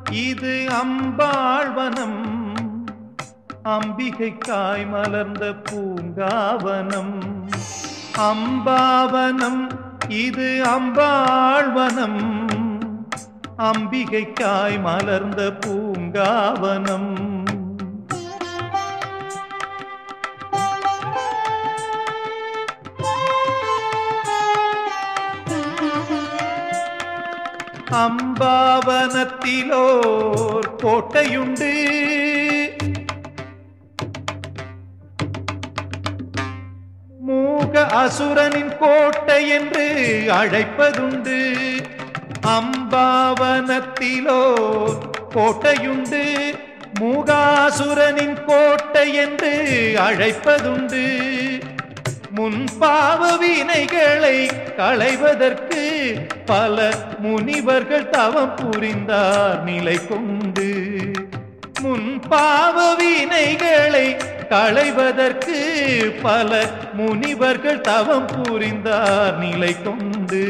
இது அம்பாழ்வனம் அம்பிகைக்காய் மலர்ந்த பூங்காவனம் அம்பாவனம் இது அம்பாழ்வனம் அம்பிகைக்காய் மலர்ந்த பூங்காவனம் அம்பாவனத்திலோர் கோட்டையுண்டு மூக அசுரனின் கோட்டை என்று அழைப்பதுண்டு அம்பாவனத்திலோர் கோட்டையுண்டு மூகாசுரனின் கோட்டை என்று அழைப்பதுண்டு முன்பாவ வினைகளை களைவதற்கு பல முனிவர்கள் தவம் புரிந்தார் நிலை கொண்டு முன்பாவ வினைகளை களைவதற்கு பல முனிவர்கள் தவம் புரிந்தார் நிலை கொண்டு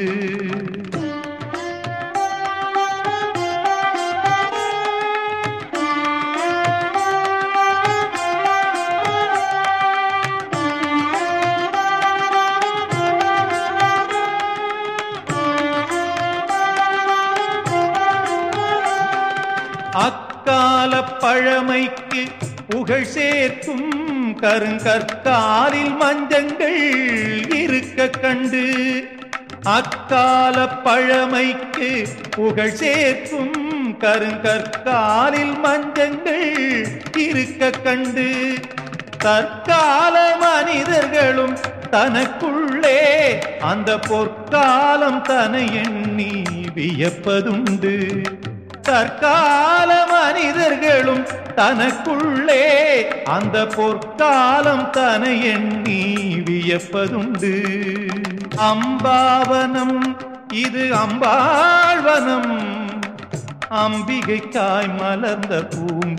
அக்கால பழமைக்கு புகழ் சேர்க்கும் கருங்கற்காலில் மஞ்சங்கள் இருக்க கண்டு அக்கால பழமைக்கு புகழ் சேர்க்கும் கருங்கற்காலில் மஞ்சங்கள் இருக்க கண்டு தற்கால மனிதர்களும் தனக்குள்ளே அந்த பொற்காலம் தன எண்ணி வியப்பதுண்டு தற்கால மனிதர்களும் தனக்குள்ளே அந்த பொற்காலம் தன எண்ணி வியப்பதுண்டு அம்பாவனம் இது அம்பாழ்வனம் அம்பிகைக்காய் மலர்ந்த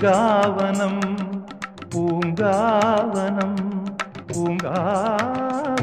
பூங்காவனம் பூங்காவனம் பூங்காவனம்